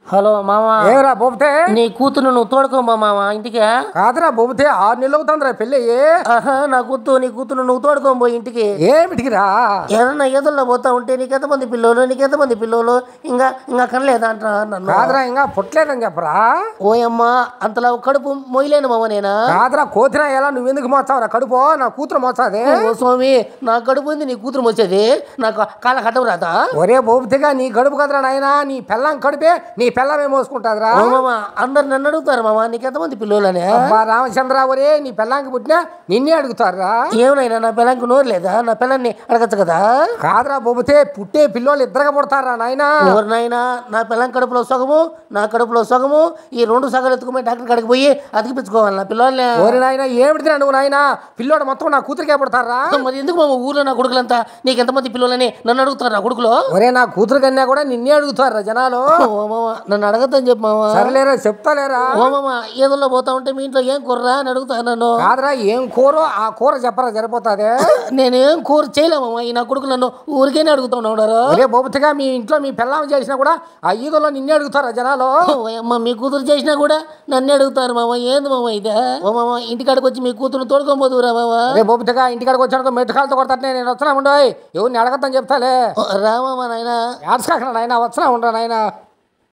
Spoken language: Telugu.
హలో మామా ఏరా బొబితే నీ కూతురు నువ్వు తోడుకోమా మామ ఇంటికి కాదురా బొబితే ఆరు నెలలు అవుతుందిరా పెళ్ళి ఆహా నా కూతురు నీ కూతురు నువ్వు తోడుకోబో ఇంటికి ఏమిటికిరా ఏదన్నా ఎదురులో పోతా ఉంటే నీకెంతమంది పిల్లలు నీకెంతమంది పిల్లలు ఇంకా ఇంకా కనలేదా అంట నన్ను కాదురా ఇంకా పుట్టలేదని చెప్పరా ఓయమ్మా అంతలా కడుపు మొయ్యలేను మామ నేనా కాదురా కోతిరా ఎలా నువ్వెందుకు మోస్తావురా కడుపు నా కూతురు మోస్తాది ఓ స్వామి నా కడుపు ఉంది నీ కూతురు వచ్చేది నాకు కాళ్ళ కట్టం రాదా ఒరే బొబితిగా నీ కడుపు కదరా నాయనా నీ పెళ్ళం కడుపే నీ పెళ్ళమే మోసుకుంటాదిరా ఓ మామ అందరు నన్ను అడుగుతారు మామ నీకెంతమంది పిల్లలనే అబ్బా రామచంద్ర ఒరే నీ పెళ్ళాంకి పుట్టినా నిన్నే అడుగుతారా ఏమైనా నా పిల్లకి నోరు లేదా నా పిల్లని అడగచ్చు కదా కాదురా బొబితే పుట్టే పిల్లోళ్ళు ఇద్దరుగా పుడతారా నాయనా ఎవరు నాయనా నా పిల్లం కడుపులో సగము నా కడుపులో సగము ఈ రెండు సగాలు ఎత్తుకుపోయి డాక్టర్ కాడికి పోయి అతికిపించుకోవాలి నా పిల్లల్ని ఓరి నాయనా ఏమిటిరా నువ్వు నాయనా పిల్లోడు మొత్తం నా కూతురికే పుడతారా మరి ఎందుకు మామ ఊర్లో నా కొడుకులంతా నీకు ఎంతమంది పిల్లలని నన్ను అడుగుతారు నా కొడుకులో ఒరే నా కూతురు కన్నా కూడా నిన్నే అడుగుతారా జనాలు ఓ మామ నన్ను అడగద్దని చెప్పు మామ సరేలేరా చెప్తాలేరా ఓ మామ ఏదో పోతా ఉంటే మీ ఇంట్లో ఏం కూరరా అని అడుగుతాను నన్ను కాదురా ఏం కూరో ఆ కూర చెప్పరా సరిపోతాదే నేనేం కూర చేయలేమమ్మా ఈ నా కొడుకు నన్ను ఊరికేనే అడుగుతున్నాడు ఒరే బొబుతిగా మీ ఇంట్లో మీ పిల్లం చేసినా కూడా ఆ ఈగలో నిన్నే అడుగుతారా జనాలు అమ్మ మీ కూతురు చేసినా కూడా నన్ను అడుగుతారు మామ ఏంది మామ ఇదే ఓ మామ ఇంటికాడికి వచ్చి మీ కూతురు తోడుకోబోదురా మామ ఒరే బొబుతిగా ఇంటికాడికి వచ్చాను మెట్టుకాలతో కొడతానే నేను వస్తున్నా ఉండోయ్ ఎవరిని అడగద్దని చెప్తాలే రామా నాయనా ఏడ్స్కాకనా నాయన వస్తున్నా ఉండరా నాయన